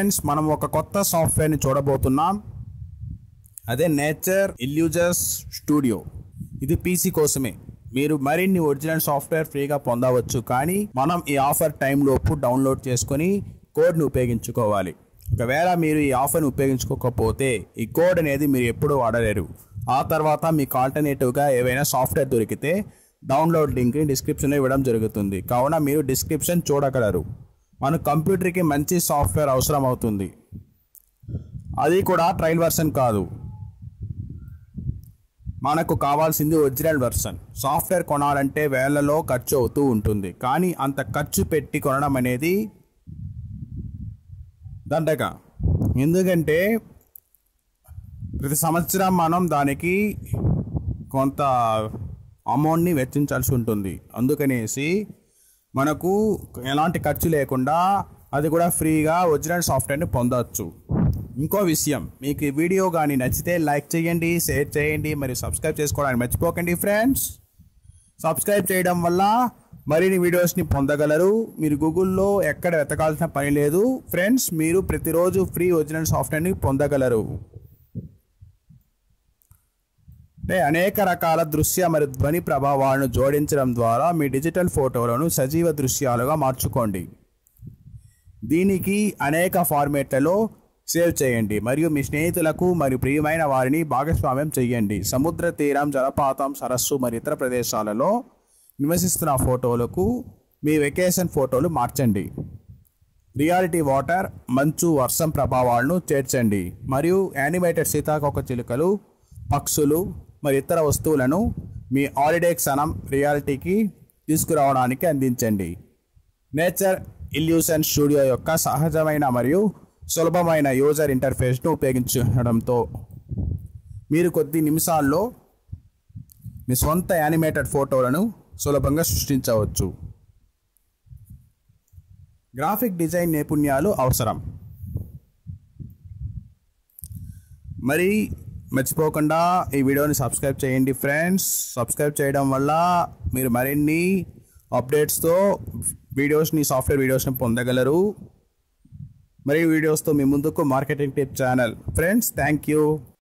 friends మనం ఒక కొత్త సాఫ్ట్వేర్ని చూడబోతున్నాం అదే నేచర్ ఇల్యూజర్స్ స్టూడియో ఇది పీసీ కోసమే మీరు మరిన్ని ఒరిజినల్ సాఫ్ట్వేర్ ఫ్రీగా పొందవచ్చు కానీ మనం ఈ ఆఫర్ టైం లోపు డౌన్లోడ్ చేసుకొని కోడ్ని ఉపయోగించుకోవాలి ఒకవేళ మీరు ఈ ఆఫర్ని ఉపయోగించుకోకపోతే ఈ కోడ్ అనేది మీరు ఎప్పుడూ వాడలేరు ఆ తర్వాత మీకు ఆల్టర్నేటివ్గా ఏవైనా సాఫ్ట్వేర్ దొరికితే డౌన్లోడ్ లింక్ని డిస్క్రిప్షన్లో ఇవ్వడం జరుగుతుంది కావున మీరు డిస్క్రిప్షన్ చూడగలరు మన కంప్యూటర్కి మంచి సాఫ్ట్వేర్ అవసరం అవుతుంది అది కూడా ట్రయల్ వర్షన్ కాదు మనకు కావాల్సింది ఒరిజినల్ వర్షన్ సాఫ్ట్వేర్ కొనాలంటే వేళ్లలో ఖర్చు అవుతూ ఉంటుంది కానీ అంత ఖర్చు పెట్టి కొనడం అనేది దండగ ఎందుకంటే ప్రతి సంవత్సరం మనం దానికి కొంత అమౌంట్ని వెచ్చించాల్సి ఉంటుంది అందుకనేసి మనకు ఎలాంటి ఖర్చు లేకుండా అది కూడా ఫ్రీగా ఒరిజినల్ సాఫ్ట్వేర్ని పొందవచ్చు ఇంకో విషయం మీకు ఈ వీడియో కానీ నచ్చితే లైక్ చేయండి షేర్ చేయండి మరియు సబ్స్క్రైబ్ చేసుకోవడానికి మర్చిపోకండి ఫ్రెండ్స్ సబ్స్క్రైబ్ చేయడం వల్ల మరిన్ని వీడియోస్ని పొందగలరు మీరు గూగుల్లో ఎక్కడ వెతకాల్సిన పని లేదు ఫ్రెండ్స్ మీరు ప్రతిరోజు ఫ్రీ ఒరిజినల్ సాఫ్ట్వేర్ని పొందగలరు అంటే అనేక రకాల దృశ్య మరియు ధ్వని ప్రభావాలను జోడించడం ద్వారా మీ డిజిటల్ ఫోటోలను సజీవ దృశ్యాలుగా మార్చుకోండి దీనికి అనేక ఫార్మేట్లలో సేవ్ చేయండి మరియు మీ స్నేహితులకు మరియు ప్రియమైన వారిని భాగస్వామ్యం చేయండి సముద్ర తీరం జలపాతం సరస్సు మరియు ఇతర ప్రదేశాలలో నివసిస్తున్న ఫోటోలకు మీ వెకేషన్ ఫోటోలు మార్చండి రియాలిటీ వాటర్ మంచు వర్షం ప్రభావాలను చేర్చండి మరియు యానిమేటెడ్ సీతాకోక చిలుకలు పక్షులు మరి ఇతర వస్తువులను మీ హాలిడే క్షణం రియాలిటీకి తీసుకురావడానికి అందించండి నేచర్ ఇల్యూషన్ స్టూడియో యొక్క సహజమైన మరియు సులభమైన యూజర్ ఇంటర్ఫేస్ను ఉపయోగించడంతో మీరు కొద్ది నిమిషాల్లో మీ సొంత యానిమేటెడ్ ఫోటోలను సులభంగా సృష్టించవచ్చు గ్రాఫిక్ డిజైన్ నైపుణ్యాలు అవసరం మరి మర్చిపోకుండా ఈ వీడియోని సబ్స్క్రైబ్ చేయండి ఫ్రెండ్స్ సబ్స్క్రైబ్ చేయడం వల్ల మీరు మరిన్ని అప్డేట్స్తో వీడియోస్ని సాఫ్ట్వేర్ వీడియోస్ని పొందగలరు మరి వీడియోస్తో మీ ముందుకు marketing tip channel friends thank you